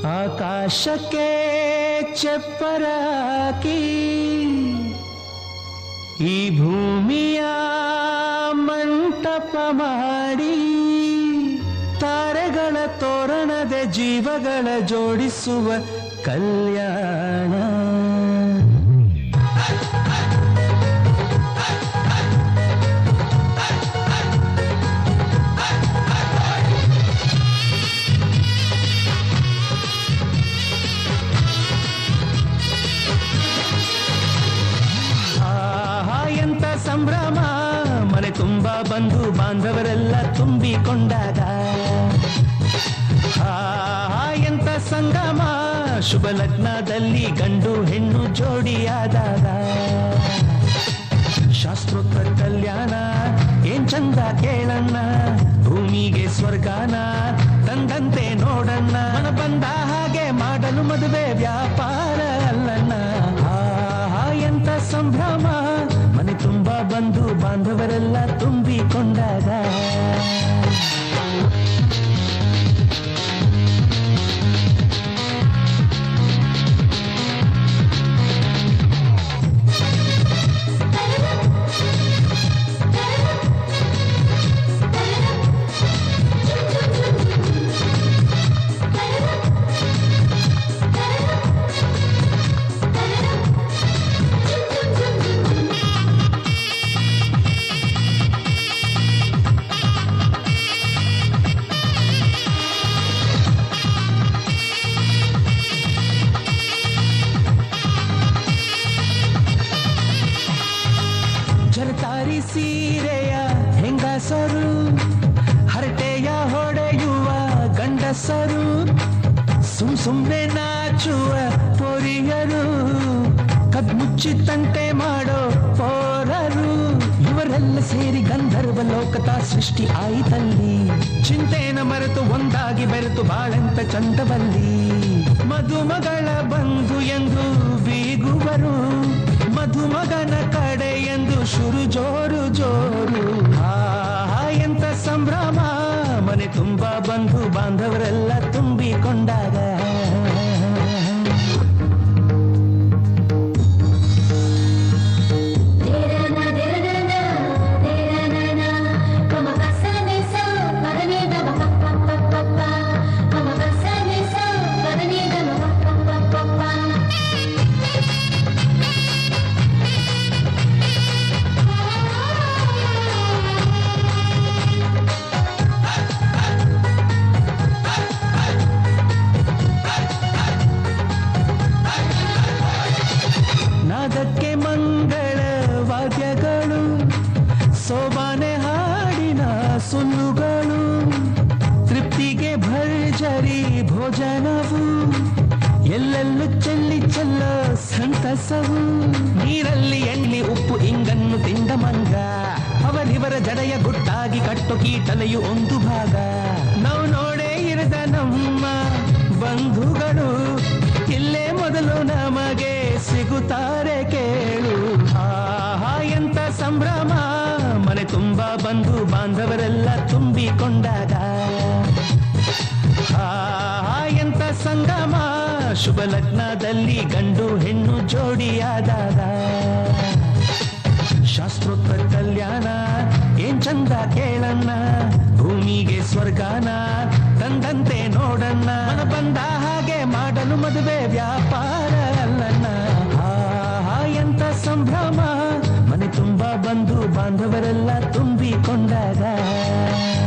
ಆಕಾಶಕ್ಕೆ ಚಪ್ಪರಾಕಿ ಈ ಭೂಮಿಯ ಮಂಟಪ ಮಾಡಿ ತಾರೆಗಳ ತೋರಣದ ಜೀವಗಳ ಜೋಡಿಸುವ ಕಲ್ಯಾಣ ಆಹಾ ಎಂತ ಸಂಭ್ರಮ ಮನೆ ತುಂಬಾ ಬಂಧು ಬಾಂಧವರೆಲ್ಲ ತುಂಬಿಕೊಂಡಾಗ ಆಹಾ ಎಂತ ಸಂಗಮ ಶುಭ ಲಗ್ನದಲ್ಲಿ ಗಂಡು ಹೆಣ್ಣು ಜೋಡಿಯಾದಾಗ ಶಾಸ್ತ್ರೋತ್ತರ ಕಲ್ಯಾಣ ಏನ್ ಚಂದ ಕೇಳಣ್ಣ ಭೂಮಿಗೆ ಸ್ವರ್ಗಾನ ತಂದಂತೆ ನೋಡಣ್ಣ ಮನ ಬಂದ ಹಾಗೆ ಮಾಡಲು ಮದುವೆ ವ್ಯಾಪಾರ ಅಲ್ಲಣ್ಣ ಆಹಾ ಎಂತ ಸಂಭ್ರಮ ಮನೆ ತುಂಬಾ ಬಂಧು ಬಾಂಧವರೆಲ್ಲ ತುಂಬಿಕೊಂಡಾಗ ಜರತಾರಿ ಸೀರೆಯ ಹೆಂಗಸರು ಹರಟೆಯ ಹೊಡೆಯುವ ಗಂಡಸರು ಸುಮ್ ಸುಮ್ನೆ ನಾಚುವ ಪೊರಿಯರು ಕದ್ಮುಚ್ಚಿ ತಂಟೆ ಮಾಡೋ ಪೋರರು ಇವರೆಲ್ಲ ಸೇರಿ ಗಂಧರ್ವ ಲೋಕದ ಸೃಷ್ಟಿ ಆಯಿತಲ್ಲಿ ಚಿಂತೆನ ಮರೆತು ಒಂದಾಗಿ ಬೆರೆತು ಬಾಳೆಂತ ಚಂದವಲ್ಲಿ ಮಧುಮಗಳ ಬಂಧು ಎಂದು ಬೀಗುವರು ಮಧುಮಗನ ಕಡೆ ಎಂದು ಶುರು ಜೋರು ಜೋರು ಆಹಾ ಎಂತ ಸಂಭ್ರಮ ಮನೆ ತುಂಬಾ ಬಂಧು ಬಾಂಧವರೆಲ್ಲ ತುಂಬಿಕೊಂಡಾಗ ನಾದಕ್ಕೆ ಮಂಗಳ ವಾದ್ಯಗಳು ಸೋಬಾನೆ ಹಾಡಿನ ಸುಳ್ಳುಗಳು ತೃಪ್ತಿಗೆ ಭರ್ಜರಿ ಭೋಜನವು ಎಲ್ಲೆಲ್ಲೂ ಚೆಲ್ಲಿ ಚೆಲ್ಲ ಸಂತಸವು ನೀರಲ್ಲಿ ಎಣ್ಣೆ ಉಪ್ಪು ಇಂಗನ್ನು ತಿಂದ ಮಂಗ ಅವರಿವರ ಜಡೆಯ ಗುಟ್ಟಾಗಿ ಕಟ್ಟು ಕೀಟಲೆಯು ಒಂದು ಭಾಗ ನಾವು ನೋಡೇ ಇರದ ನಮ್ಮ ಬಂಧುಗಳು ಇಲ್ಲೇ ಮೊದಲು ನಮಗೆ ಸಿಗುತ್ತಾರೆ ಕೇಳು ಆಹಾ ಎಂತ ಸಂಭ್ರಮ ಮನೆ ತುಂಬಾ ಬಂಧು ಬಾಂಧವರೆಲ್ಲ ತುಂಬಿಕೊಂಡಾಗ ಆಹಾ ಎಂತ ಸಂಗಮ ಶುಭ ಲಗ್ನದಲ್ಲಿ ಗಂಡು ಹೆಣ್ಣು ಜೋಡಿಯಾದಾಗ ಶಾಸ್ತ್ರೋತ್ತರ ಕಲ್ಯಾಣ ಏನ್ ಚಂದ ಕೇಳಣ್ಣ ಭೂಮಿಗೆ ಸ್ವರ್ಗಾನ ತಂದಂತೆ ನೋಡಣ್ಣ ಮನ ಬಂದ ಹಾಗೆ ಮಾಡಲು ಮದುವೆ ವ್ಯಾಪಾರ ಅಲ್ಲಣ್ಣ ಆಹಾ ಎಂತ ಸಂಭ್ರಮ ಮನೆ ತುಂಬಾ ಬಂಧು ಬಾಂಧವರೆಲ್ಲ ತುಂಬಿಕೊಂಡಾಗ